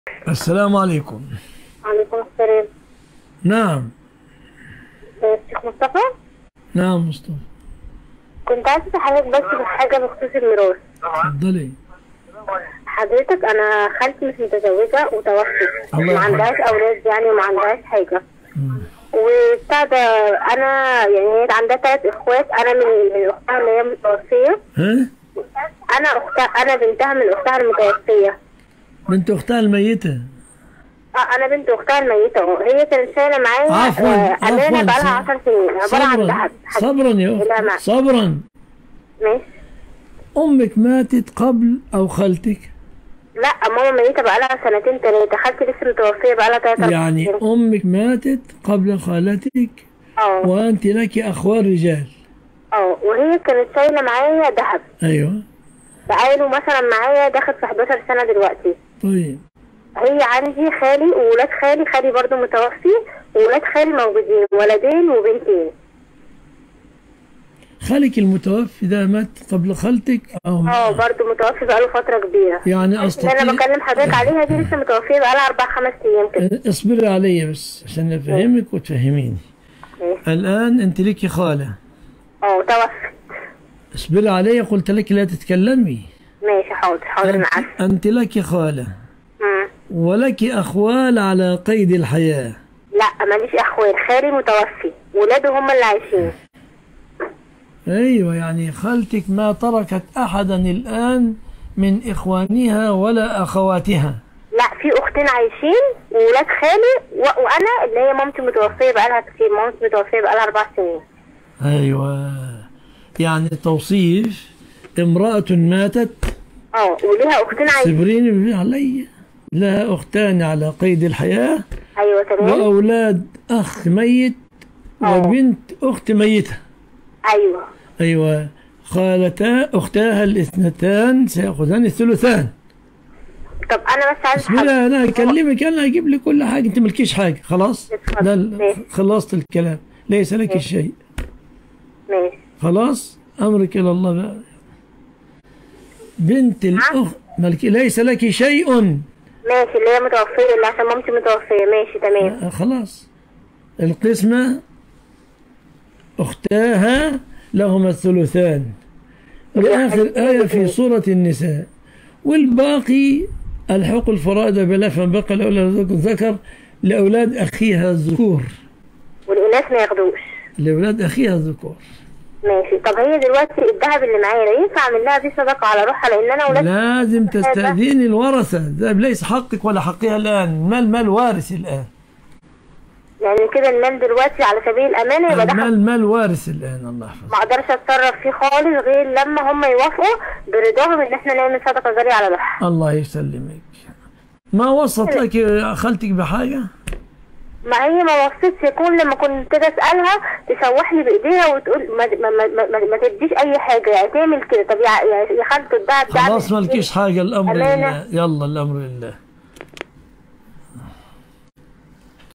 السلام عليكم عليكم السلام نعم آه، الشيخ مصطفى نعم مصطفى كنت عايزة أسألك بس في حاجة بخصوص الميراث اتفضلي حضرتك أنا خالتي مش متزوجة وتوفت الله ما عندهاش يرحمها. أولاد يعني وما عندهاش حاجة مم. وبتاع ده أنا يعني هي عندها تلات إخوات أنا من من أختها اللي هي متوفية ها أنا أختها أنا بنتها من أختها المتوفية بنت اختها الميتة اه انا بنت اختها الميتة اهو هي كانت شايلة معايا عفواً، آه، امانة عفواً، بقالها ص- 10 سنين عبارة عن صبرا ذهب صبرا يا لا، أخت ما- صبرا ماشي أمك ماتت قبل أو خالتك لا ماما ميتة بقالها سنتين تلاتة خالتي لسه متوفية بقالها تلاتة أربع يعني سنين. أمك ماتت قبل خالتك اه وأنت لك أخوان رجال اه وهي كانت شايلة معايا ذهب أيوة بقاله مثلا معايا داخل في 11 سنة دلوقتي طيب هي عندي خالي وولاد خالي خالي برضو متوفي وولاد خالي موجودين ولدين وبنتين خالك المتوفي ده مات قبل خالتك أو اه برضو متوفي بقاله فترة كبيرة يعني اللي انا أستطيع بكلم حضرتك عليها دي لسه متوفية بقالها أربع خمس أيام كده اصبري علي بس عشان أفهمك وتفهميني ماشي. الآن أنت لك خالة اه توفت اصبري علي قلت لك لا تتكلمي ماشي حاضر حاضر انا أنت, عارفة أنت لك خالة مم. ولك أخوال على قيد الحياة لا ماليش اخوان خالي متوفي ولاده هم اللي عايشين أيوة يعني خالتك ما تركت أحدا الآن من إخوانها ولا أخواتها لا في اختين عايشين وولاد خالي و... وانا اللي هي مامتي متوفيه بقالها كتير مامتي متوفيه بقالها اربع سنين أيوة يعني توصيف امرأة ماتت اه وليها اختين عايشين صبرين علي لها أختان على قيد الحياة ايوه تمام وأولاد أخ ميت آه. وبنت أخت ميتة ايوه أيوة خالتا أختاها الاثنتان سيأخذان الثلثان طب انا بس عايز بسم الله أنا أكلمك أنا أجيب لك كل حاجة أنت ملكيش حاجة خلاص اتفضل. ده ال- ماشي. خلصت الكلام ليس لك شيء ماشي خلاص أمرك إلى الله بقى بنت الأخت ملك ليس لك شيء ماشي اللي هي متوفيه اللي عشان مامتي متوفيه ماشي تمام آه، خلاص القسمة أختاها لهما الثلثان لآخر آية في سورة النساء والباقي الحق الفرائض بلا فبقى الأولاد ذكر لأولاد أخيها الذكور والاناث ما ياخدوش لأولاد أخيها الذكور ماشي طب هي دلوقتي الذهب اللي معايا ده ينفع اعمل لها بيه صدقه على روحها لان انا ولاد لازم تستأذين الورثة ده ليس حقك ولا حقها الآن المال مال وارث الآن يعني كده المال دلوقتي على سبيل الامانه يبقى ده المال مال وارث الآن الله يحفظك ما اقدرش اتصرف فيه خالص غير لما هم يوافقوا برضاهم ان احنا نعمل صدقه جاريه على روحها الله يسلمك ما وصت لك خالتك بحاجة ما هي ما وصيتش يكون لما كنت كده اسالها تشوح لي بايديها وتقول ما, ما, ما, ما, ما, ما تديش اي حاجه يعني تعمل كده طب يا يا- يا خالته الدهب ده خلاص عامل مالكيش حاجة الأمر أمانة. لله يلا الأمر لله